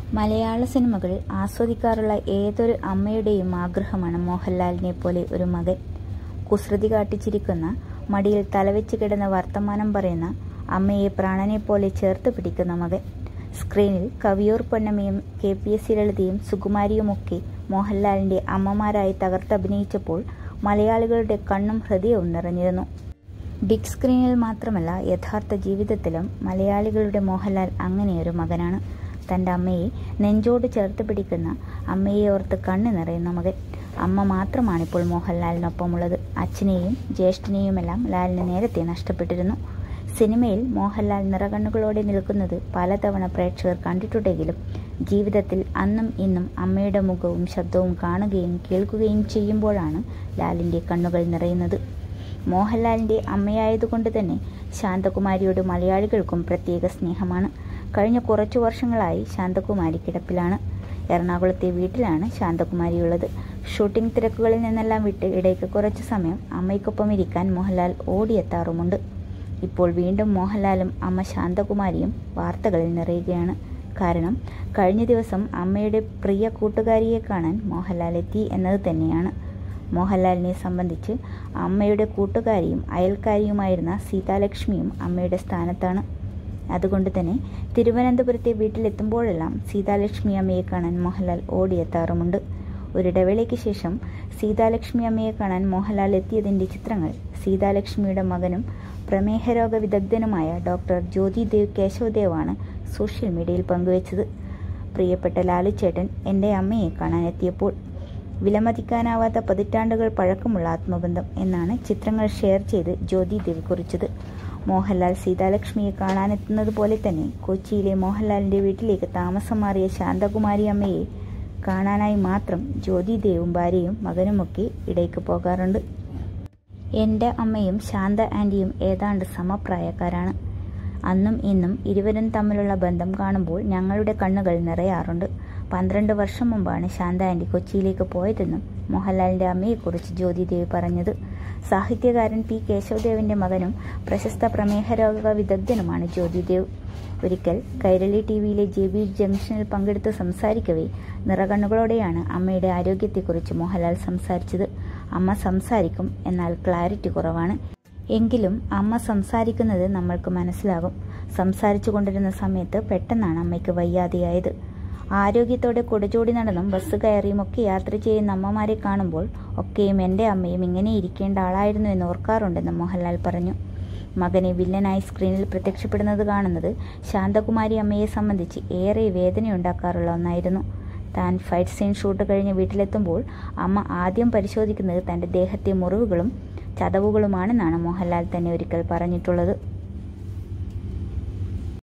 മലയാള സിനിമകൾ ആസ്വദിക്കാറുള്ള ഏതൊരു അമ്മയുടെയും ആഗ്രഹമാണ് മോഹൻലാലിനെ പോലെ ഒരു മകൻ കുസൃതി കാട്ടിച്ചിരിക്കുന്ന മടിയിൽ തലവെച്ച് കിടന്ന് വർത്തമാനം പറയുന്ന അമ്മയെ പ്രാണനെ പോലെ ചേർത്ത് പിടിക്കുന്ന മകൻ സ്ക്രീനിൽ കവിയൂർ പൊന്നമ്മയും കെ പി എസ് സി ലളിതയും സുകുമാരിയുമൊക്കെ മോഹൻലാലിന്റെ അമ്മമാരായി തകർത്തഭിനയിച്ചപ്പോൾ മലയാളികളുടെ കണ്ണും ഹൃദയവും നിറഞ്ഞിരുന്നു ബിഗ് സ്ക്രീനിൽ മാത്രമല്ല യഥാർത്ഥ ജീവിതത്തിലും മലയാളികളുടെ മോഹൻലാൽ അങ്ങനെയൊരു മകനാണ് തൻ്റെ അമ്മയെ നെഞ്ചോട് ചേർത്ത് പിടിക്കുന്ന അമ്മയെ ഓർത്ത് കണ്ണു നിറയുന്ന മകൻ അമ്മ മാത്രമാണിപ്പോൾ മോഹൻലാലിനൊപ്പമുള്ളത് അച്ഛനെയും ജ്യേഷ്ഠനെയുമെല്ലാം ലാലിന് നേരത്തെ നഷ്ടപ്പെട്ടിരുന്നു സിനിമയിൽ മോഹൻലാൽ നിറകണ്ണുകളോടെ നിൽക്കുന്നത് പലതവണ പ്രേക്ഷകർ കണ്ടിട്ടുണ്ടെങ്കിലും ജീവിതത്തിൽ അന്നും ഇന്നും അമ്മയുടെ മുഖവും ശബ്ദവും കാണുകയും കേൾക്കുകയും ചെയ്യുമ്പോഴാണ് ലാലിൻ്റെ കണ്ണുകൾ നിറയുന്നത് മോഹൻലാലിൻ്റെ അമ്മയായതുകൊണ്ട് തന്നെ ശാന്തകുമാരിയോട് മലയാളികൾക്കും പ്രത്യേക സ്നേഹമാണ് കഴിഞ്ഞ കുറച്ചു വർഷങ്ങളായി ശാന്തകുമാരി കിടപ്പിലാണ് എറണാകുളത്തെ വീട്ടിലാണ് ശാന്തകുമാരിയുള്ളത് ഷൂട്ടിംഗ് തിരക്കുകളിൽ നിന്നെല്ലാം വിട്ട് ഇടയ്ക്ക് കുറച്ചു സമയം അമ്മയ്ക്കൊപ്പം ഇരിക്കാൻ മോഹൻലാൽ ഓടിയെത്താറുമുണ്ട് ഇപ്പോൾ വീണ്ടും മോഹൻലാലും അമ്മ ശാന്തകുമാരിയും വാർത്തകളിൽ നിറയുകയാണ് കാരണം കഴിഞ്ഞ ദിവസം അമ്മയുടെ പ്രിയ കൂട്ടുകാരിയെ കാണാൻ മോഹൻലാൽ എത്തി എന്നത് തന്നെയാണ് മോഹൻലാലിനെ സംബന്ധിച്ച് അമ്മയുടെ കൂട്ടുകാരിയും അയൽക്കാരിയുമായിരുന്ന സീതാലക്ഷ്മിയും അമ്മയുടെ സ്ഥാനത്താണ് അതുകൊണ്ട് തന്നെ തിരുവനന്തപുരത്തെ വീട്ടിലെത്തുമ്പോഴെല്ലാം സീതാലക്ഷ്മി അമ്മയെ കാണാൻ മോഹൻലാൽ ഓടിയെത്താറുമുണ്ട് ഒരിടവേളയ്ക്ക് ശേഷം സീതാലക്ഷ്മി അമ്മയെ കാണാൻ മോഹൻലാൽ എത്തിയതിൻ്റെ ചിത്രങ്ങൾ സീതാലക്ഷ്മിയുടെ മകനും പ്രമേഹ രോഗ വിദഗ്ധനുമായ ഡോക്ടർ ജ്യോതിദേവ് കേശവദേവാണ് സോഷ്യൽ മീഡിയയിൽ പങ്കുവച്ചത് പ്രിയപ്പെട്ട ലാലുച്ചേട്ടൻ എൻ്റെ അമ്മയെ കാണാനെത്തിയപ്പോൾ വിലമതിക്കാനാവാത്ത പതിറ്റാണ്ടുകൾ പഴക്കമുള്ള ആത്മബന്ധം എന്നാണ് ചിത്രങ്ങൾ ഷെയർ ചെയ്ത് ജ്യോതി ദേവ് കുറിച്ചത് മോഹൻലാൽ സീതാലക്ഷ്മിയെ കാണാനെത്തുന്നത് പോലെ തന്നെ കൊച്ചിയിലെ മോഹൻലാലിൻ്റെ വീട്ടിലേക്ക് താമസം മാറിയ ശാന്തകുമാരി അമ്മയെ കാണാനായി മാത്രം ജ്യോതി ദേവും ഭാര്യയും മകനുമൊക്കെ ഇടയ്ക്ക് പോകാറുണ്ട് എൻ്റെ അമ്മയും ശാന്ത ആൻറ്റിയും ഏതാണ്ട് സമപ്രായക്കാരാണ് അന്നും ഇന്നും ഇരുവരും തമ്മിലുള്ള ബന്ധം കാണുമ്പോൾ ഞങ്ങളുടെ കണ്ണുകൾ നിറയാറുണ്ട് പന്ത്രണ്ട് വർഷം മുമ്പാണ് ശാന്ത ആൻറ്റി കൊച്ചിയിലേക്ക് പോയതെന്നും മോഹൻലാലിൻ്റെ അമ്മയെക്കുറിച്ച് ജ്യോതിദേവ് പറഞ്ഞത് സാഹിത്യകാരൻ പി കേശവദേവിൻ്റെ മകനും പ്രശസ്ത പ്രമേഹ രോഗ വിദഗ്ധനുമാണ് ജ്യോതിദേവ് ഒരിക്കൽ കൈരളി ടി വിയിലെ ജെ ബി ജംഗ്ഷനിൽ പങ്കെടുത്ത് സംസാരിക്കവേ നിറകണ്ണുകളോടെയാണ് അമ്മയുടെ ആരോഗ്യത്തെക്കുറിച്ച് മോഹൻലാൽ സംസാരിച്ചത് അമ്മ സംസാരിക്കും എന്നാൽ ക്ലാരിറ്റി കുറവാണ് എങ്കിലും അമ്മ സംസാരിക്കുന്നത് നമ്മൾക്ക് മനസ്സിലാകും സംസാരിച്ചു കൊണ്ടിരുന്ന സമയത്ത് പെട്ടെന്നാണ് അമ്മയ്ക്ക് വയ്യാതെയായത് ആരോഗ്യത്തോടെ കുടചൂടി നടന്നും ബസ് കയറിയും ഒക്കെ യാത്ര ചെയ്യുന്ന അമ്മമാരെ കാണുമ്പോൾ ഒക്കെയും എൻ്റെ അമ്മയും ഇങ്ങനെ ഇരിക്കേണ്ട ആളായിരുന്നു എന്ന് ഓർക്കാറുണ്ടെന്ന് മോഹൻലാൽ പറഞ്ഞു മകനെ വില്ലനായി സ്ക്രീനിൽ പ്രത്യക്ഷപ്പെടുന്നത് കാണുന്നത് ശാന്തകുമാരി അമ്മയെ സംബന്ധിച്ച് ഏറെ വേദനയുണ്ടാക്കാറുള്ള ഒന്നായിരുന്നു താൻ ഫൈറ്റ് സീൻ ഷൂട്ട് കഴിഞ്ഞ് വീട്ടിലെത്തുമ്പോൾ അമ്മ ആദ്യം പരിശോധിക്കുന്നത് തൻ്റെ ദേഹത്തെ മുറിവുകളും ചതവുകളുമാണെന്നാണ് മോഹൻലാൽ തന്നെ ഒരിക്കൽ പറഞ്ഞിട്ടുള്ളത്